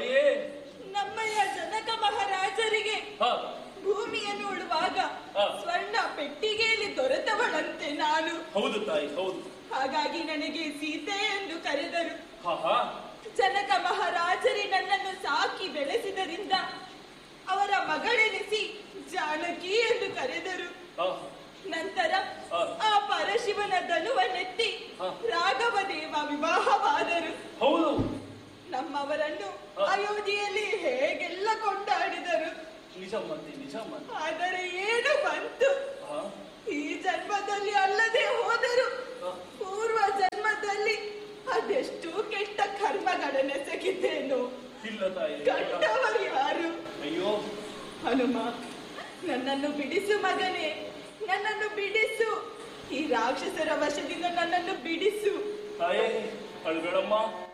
ತಾಯೇ ನಮ್ಮಯ್ಯ ಜನಕ ಮಹಾರಾಜರಿಗೆ ಹ ಭೂಮಿಯನ್ನು ಉಳುವಾಗ ಹಾ. ಸ್ವರ್ಣ ಪೆಟ್ಟಿಗೆಯಲ್ಲಿ ದೊರೆತವಳಂತೆ ನಾನು ಹೌದು ತಾಯಿ ಹೌದು ಹಾಗಾಗಿ ನನಗೆ ಸೀತೆ ಎಂದು ಕರೆದರು ಹ ಹ ಜನಕ ಮಹಾರಾಜರೇ ನನ್ನನ್ನು ಸಾಕಿ ಬೆಳೆಸಿದರಿಂದ ಅವರ ಮಗಳೆನಿಸಿ ಜಾನಕಿ ಎಂದು ಕರೆದರು ಹ ನಂತರ ಹಾ. ಆ ಪರಶಿವನ ಧನುವನ್ನೆತ್ತಿ ಹಾ. ರಾಘವ ದೇವ ವಿವಾಹವಾದರು ಹೌದು ನಮ್ಮವರನ್ನು ಹಾ. ಅಯೋಧ್ಯೆಯಲ್ಲಿ ಹೇಗೆಲ್ಲ ಕೊಂಡಾಡಿದರು ನಿಜ ಮತ್ತೆ ನಿಜ ಮತ್ತೆ ಆದರೆ ಏನು ಬಂತು ಹ ಈ ಜನ್ಮದಲ್ಲಿ ಅಲ್ಲದೆ ಹೋದರು ಹ. ಪೂರ್ವ ಜನ್ಮದಲ್ಲಿ ಅದೆಷ್ಟು ಕೆಟ್ಟ ಕರ್ಮಗಳನ್ನೆಸಗಿದ್ದೇನು ಇಲ್ಲ ತಾಯಿ ಕಂಡವರು ಯಾರು ಅಯ್ಯೋ ಹನುಮ ನನ್ನನ್ನು ಬಿಡಿಸು ಮಗನೇ ನನ್ನನ್ನು ಬಿಡಿಸು ಈ ರಾಕ್ಷಸರ ವಶದಿಂದ ನನ್ನನ್ನು ಬಿಡಿಸು ತಾಯೇ ಅಳ್ಬೇಡಮ್ಮ